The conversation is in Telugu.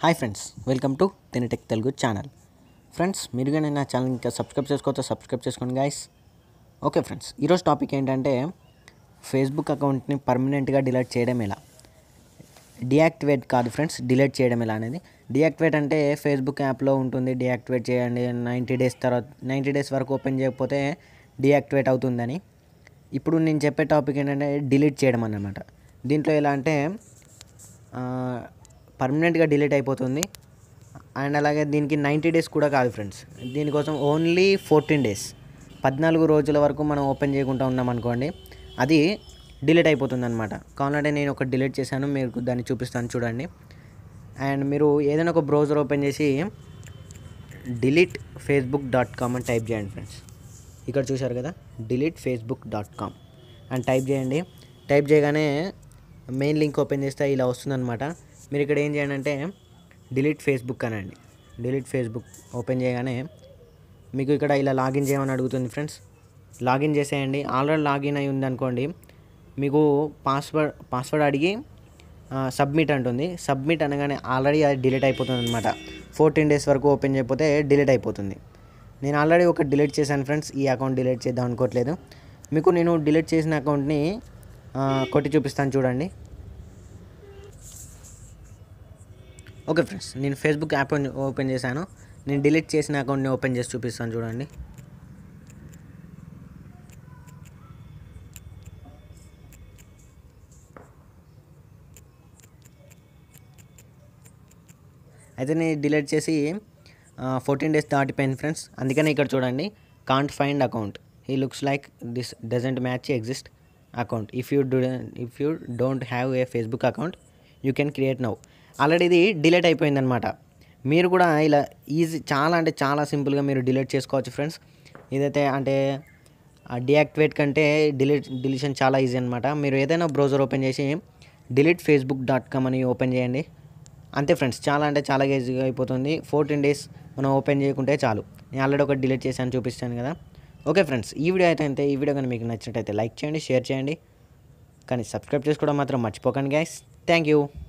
హాయ్ ఫ్రెండ్స్ వెల్కమ్ టు తెనిటెక్ తెలుగు ఛానల్ ఫ్రెండ్స్ మీరు కానీ నా ఛానల్ ఇంకా సబ్స్క్రైబ్ చేసుకోవచ్చా సబ్స్క్రైబ్ చేసుకోండి గాయస్ ఓకే ఫ్రెండ్స్ ఈరోజు టాపిక్ ఏంటంటే ఫేస్బుక్ అకౌంట్ని పర్మనెంట్గా డిలీట్ చేయడం ఎలా డియాక్టివేట్ కాదు ఫ్రెండ్స్ డిలీట్ చేయడం ఎలా అనేది డియాక్టివేట్ అంటే ఫేస్బుక్ యాప్లో ఉంటుంది డియాక్టివేట్ చేయండి నైంటీ డేస్ తర్వాత నైంటీ డేస్ వరకు ఓపెన్ చేయకపోతే డియాక్టివేట్ అవుతుందని ఇప్పుడు నేను చెప్పే టాపిక్ ఏంటంటే డిలీట్ చేయడం అన్నమాట దీంట్లో ఎలా అంటే పర్మనెంట్గా డిలీట్ అయిపోతుంది అండ్ అలాగే దీనికి నైంటీ డేస్ కూడా కాదు ఫ్రెండ్స్ దీనికోసం ఓన్లీ ఫోర్టీన్ డేస్ పద్నాలుగు రోజుల వరకు మనం ఓపెన్ చేయకుండా ఉన్నాం అనుకోండి అది డిలీట్ అయిపోతుంది అనమాట కావాలంటే నేను ఒక డిలీట్ చేశాను మీకు దాన్ని చూపిస్తాను చూడండి అండ్ మీరు ఏదైనా ఒక బ్రౌజర్ ఓపెన్ చేసి డిలీట్ ఫేస్బుక్ డాట్ కామ్ అని టైప్ చేయండి ఫ్రెండ్స్ ఇక్కడ చూశారు కదా డిలీట్ ఫేస్బుక్ డాట్ కామ్ అని టైప్ చేయండి టైప్ చేయగానే మెయిన్ లింక్ ఓపెన్ చేస్తే ఇలా వస్తుందన్నమాట మీరు ఇక్కడ ఏం చేయండి అంటే డిలీట్ ఫేస్బుక్ అనండి డిలీట్ ఫేస్బుక్ ఓపెన్ చేయగానే మీకు ఇక్కడ ఇలా లాగిన్ చేయమని అడుగుతుంది ఫ్రెండ్స్ లాగిన్ చేసేయండి ఆల్రెడీ లాగిన్ అయి ఉందనుకోండి మీకు పాస్వర్డ్ పాస్వర్డ్ అడిగి సబ్మిట్ అంటుంది సబ్మిట్ అనగానే ఆల్రెడీ అది డిలీట్ అయిపోతుంది అనమాట ఫోర్టీన్ డేస్ వరకు ఓపెన్ చేయకపోతే డిలీట్ అయిపోతుంది నేను ఆల్రెడీ ఒక డిలీట్ చేశాను ఫ్రెండ్స్ ఈ అకౌంట్ డిలీట్ చేద్దాం అనుకోవట్లేదు మీకు నేను డిలీట్ చేసిన అకౌంట్ని కొట్టి చూపిస్తాను చూడండి ఓకే ఫ్రెండ్స్ నేను ఫేస్బుక్ యాప్ ఓపెన్ చేశాను నేను డిలీట్ చేసిన అకౌంట్ని ఓపెన్ చేసి చూపిస్తాను చూడండి అయితే నేను డిలీట్ చేసి ఫోర్టీన్ డేస్ దాటిపోయింది ఫ్రెండ్స్ అందుకని ఇక్కడ చూడండి can't find account he looks like this doesn't match exist account if you do if you don't have a Facebook account you can create now already ఇది డిలీట్ అయిపోయిందనమాట మీరు కూడా ఇలా ఈజీ చాలా అంటే చాలా సింపుల్గా మీరు డిలీట్ చేసుకోవచ్చు ఫ్రెండ్స్ ఇదైతే అంటే డియాక్టివేట్ కంటే డిలీట్ డిలీషన్ చాలా ఈజీ అనమాట మీరు ఏదైనా బ్రౌజర్ ఓపెన్ చేసి డిలీట్ ఫేస్బుక్ డాట్ కామ్ అని ఓపెన్ చేయండి అంతే ఫ్రెండ్స్ చాలా అంటే చాలా ఈజీగా అయిపోతుంది ఫోర్టీన్ డేస్ మనం ఓపెన్ చేయకుంటే చాలు నేను ఆల్రెడీ ఒక డిలీట్ చేశాను చూపిస్తాను కదా ఓకే ఫ్రెండ్స్ ఈ వీడియో అయితే అంతే ఈ వీడియో కానీ మీకు నచ్చినట్టయితే లైక్ చేయండి షేర్ చేయండి కానీ సబ్స్క్రైబ్ చేసుకోవడం మాత్రం మర్చిపోకండి గైస్ థ్యాంక్ యూ